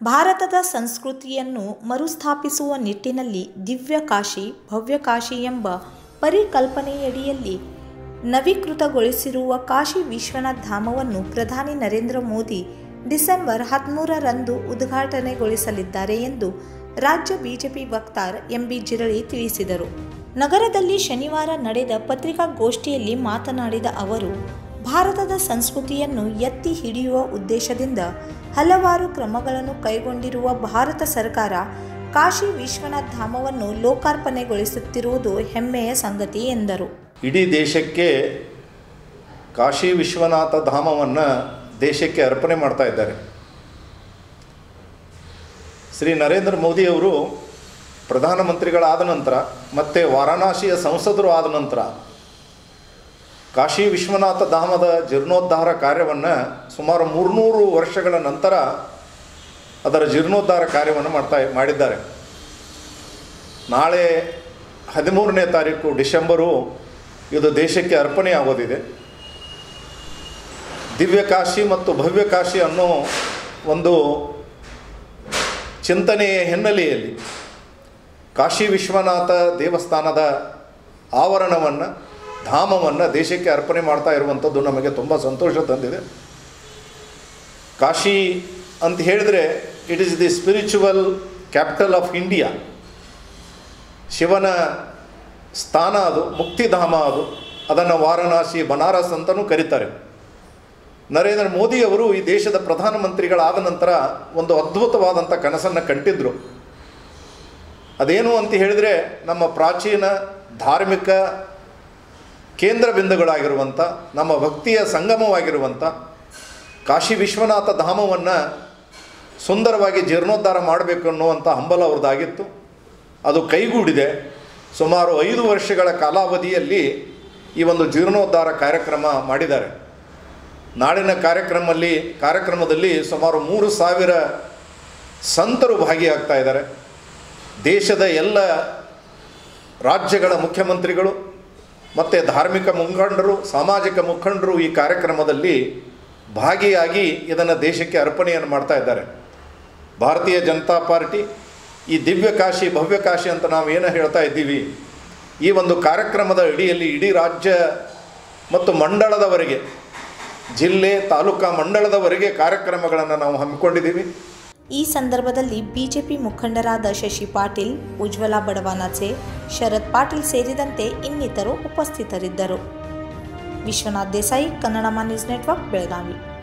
ಭಾರತದ ಸಂಸ್ಕೃತಿಯನ್ನು ಮರುಸ್ಥಾಪಿಸುವ ನಿಟ್ಟಿನಲ್ಲಿ ದಿವ್ಯ ಕಾಶಿ ಭವ್ಯ ಕಾಶಿ ಎಂಬ ಪರಿಕಲ್ಪನೆಯಡಿಯಲ್ಲಿ ನವೀಕೃತಗೊಳಿಸಿರುವ ಕಾಶಿ ವಿಶ್ವನಾಥ ಧಾಮವನ್ನು ಪ್ರಧಾನಿ ನರೇಂದ್ರ ಮೋದಿ ಡಿಸೆಂಬರ್ ಹದಿಮೂರರಂದು ಉದ್ಘಾಟನೆಗೊಳಿಸಲಿದ್ದಾರೆ ಎಂದು ರಾಜ್ಯ ಬಿಜೆಪಿ ವಕ್ತಾರ್ ಎಂಬಿ ಜಿರಳಿ ತಿಳಿಸಿದರು ನಗರದಲ್ಲಿ ಶನಿವಾರ ನಡೆದ ಪತ್ರಿಕಾಗೋಷ್ಠಿಯಲ್ಲಿ ಮಾತನಾಡಿದ ಅವರು ಭಾರತದ ಸಂಸ್ಕೃತಿಯನ್ನು ಎತ್ತಿ ಹಿಡಿಯುವ ಉದ್ದೇಶದಿಂದ ಹಲವಾರು ಕ್ರಮಗಳನ್ನು ಕೈಗೊಂಡಿರುವ ಭಾರತ ಸರ್ಕಾರ ಕಾಶಿ ವಿಶ್ವನಾಥ ಧಾಮವನ್ನು ಲೋಕಾರ್ಪಣೆಗೊಳಿಸುತ್ತಿರುವುದು ಹೆಮ್ಮೆಯ ಸಂಗತಿ ಎಂದರು ಇಡೀ ದೇಶಕ್ಕೆ ಕಾಶಿ ವಿಶ್ವನಾಥ ಧಾಮವನ್ನು ದೇಶಕ್ಕೆ ಅರ್ಪಣೆ ಮಾಡ್ತಾ ಇದ್ದಾರೆ ಶ್ರೀ ನರೇಂದ್ರ ಮೋದಿಯವರು ಪ್ರಧಾನಮಂತ್ರಿಗಳಾದ ನಂತರ ಮತ್ತು ವಾರಾಣಸಿಯ ಸಂಸದರು ಆದ ನಂತರ ಕಾಶಿ ವಿಶ್ವನಾಥ ಧಾಮದ ಜೀರ್ಣೋದ್ಧಾರ ಕಾರ್ಯವನ್ನು ಸುಮಾರು ಮೂರುನೂರು ವರ್ಷಗಳ ನಂತರ ಅದರ ಜೀರ್ಣೋದ್ಧಾರ ಕಾರ್ಯವನ್ನು ಮಾಡ್ತಾ ಮಾಡಿದ್ದಾರೆ ನಾಳೆ ಹದಿಮೂರನೇ ತಾರೀಕು ಡಿಸೆಂಬರು ಇದು ದೇಶಕ್ಕೆ ಅರ್ಪಣೆ ಆಗೋದಿದೆ ದಿವ್ಯ ಕಾಶಿ ಮತ್ತು ಭವ್ಯ ಕಾಶಿ ಅನ್ನೋ ಒಂದು ಚಿಂತನೆಯ ಹಿನ್ನೆಲೆಯಲ್ಲಿ ಕಾಶಿ ವಿಶ್ವನಾಥ ದೇವಸ್ಥಾನದ ಆವರಣವನ್ನು ಧಾಮವನ್ನು ದೇಶಕ್ಕೆ ಅರ್ಪಣೆ ಮಾಡ್ತಾ ಇರುವಂಥದ್ದು ನಮಗೆ ತುಂಬ ಸಂತೋಷ ತಂದಿದೆ ಕಾಶಿ ಅಂತ ಹೇಳಿದರೆ it is the spiritual capital of India ಶಿವನ ಸ್ಥಾನ ಅದು ಮುಕ್ತಿಧಾಮ ಅದು ಅದನ್ನು ವಾರಣಾಸಿ ಬನಾರಸ್ ಅಂತಲೂ ಕರೀತಾರೆ ನರೇಂದ್ರ ಮೋದಿಯವರು ಈ ದೇಶದ ಪ್ರಧಾನಮಂತ್ರಿಗಳಾದ ನಂತರ ಒಂದು ಅದ್ಭುತವಾದಂಥ ಕನಸನ್ನು ಕಂಡಿದ್ದರು ಅದೇನು ಅಂತ ಹೇಳಿದರೆ ನಮ್ಮ ಪ್ರಾಚೀನ ಧಾರ್ಮಿಕ ಕೇಂದ್ರ ಬಿಂದುಗಳಾಗಿರುವಂಥ ನಮ್ಮ ಭಕ್ತಿಯ ಸಂಗಮವಾಗಿರುವಂಥ ಕಾಶಿ ವಿಶ್ವನಾಥ ಧಾಮವನ್ನು ಸುಂದರವಾಗಿ ಜೀರ್ಣೋದ್ಧಾರ ಮಾಡಬೇಕು ಅನ್ನುವಂಥ ಹಂಬಲ ಅವ್ರದ್ದಾಗಿತ್ತು ಅದು ಕೈಗೂಡಿದೆ ಸುಮಾರು ಐದು ವರ್ಷಗಳ ಕಾಲಾವಧಿಯಲ್ಲಿ ಈ ಒಂದು ಜೀರ್ಣೋದ್ಧಾರ ಕಾರ್ಯಕ್ರಮ ಮಾಡಿದ್ದಾರೆ ನಾಳಿನ ಕಾರ್ಯಕ್ರಮದಲ್ಲಿ ಕಾರ್ಯಕ್ರಮದಲ್ಲಿ ಸುಮಾರು ಮೂರು ಸಾವಿರ ಸಂತರು ಭಾಗಿಯಾಗ್ತಾ ಇದ್ದಾರೆ ದೇಶದ ಎಲ್ಲ ರಾಜ್ಯಗಳ ಮುಖ್ಯಮಂತ್ರಿಗಳು ಮತ್ತು ಧಾರ್ಮಿಕ ಮುಖಂಡರು ಸಾಮಾಜಿಕ ಮುಖಂಡರು ಈ ಕಾರ್ಯಕ್ರಮದಲ್ಲಿ ಭಾಗಿಯಾಗಿ ಇದನ್ನು ದೇಶಕ್ಕೆ ಅರ್ಪಣೆಯನ್ನು ಮಾಡ್ತಾ ಇದ್ದಾರೆ ಭಾರತೀಯ ಜನತಾ ಪಾರ್ಟಿ ಈ ದಿವ್ಯ ಕಾಶಿ ಭವ್ಯ ಕಾಶಿ ಅಂತ ನಾವು ಏನು ಹೇಳ್ತಾ ಇದ್ದೀವಿ ಈ ಒಂದು ಕಾರ್ಯಕ್ರಮದ ಅಡಿಯಲ್ಲಿ ಇಡೀ ರಾಜ್ಯ ಮತ್ತು ಮಂಡಳದವರೆಗೆ ಜಿಲ್ಲೆ ತಾಲೂಕಾ ಮಂಡಳದವರೆಗೆ ಕಾರ್ಯಕ್ರಮಗಳನ್ನು ನಾವು ಹಮ್ಮಿಕೊಂಡಿದ್ದೀವಿ ಈ ಸಂದರ್ಭದಲ್ಲಿ ಬಿಜೆಪಿ ಮುಖಂಡರಾದ ಶಶಿ ಪಾಟೀಲ್ ಉಜ್ವಲಾ ಬಡವಾನಚೆ ಶರತ್ ಪಾಟೀಲ್ ಸೇರಿದಂತೆ ಇನ್ನಿತರು ಉಪಸ್ಥಿತರಿದ್ದರು ವಿಶ್ವನಾಥ್ ದೇಸಾಯಿ ಕನ್ನಡ ನ್ಯೂಸ್ ನೆಟ್ವರ್ಕ್ ಬೆಳಗಾವಿ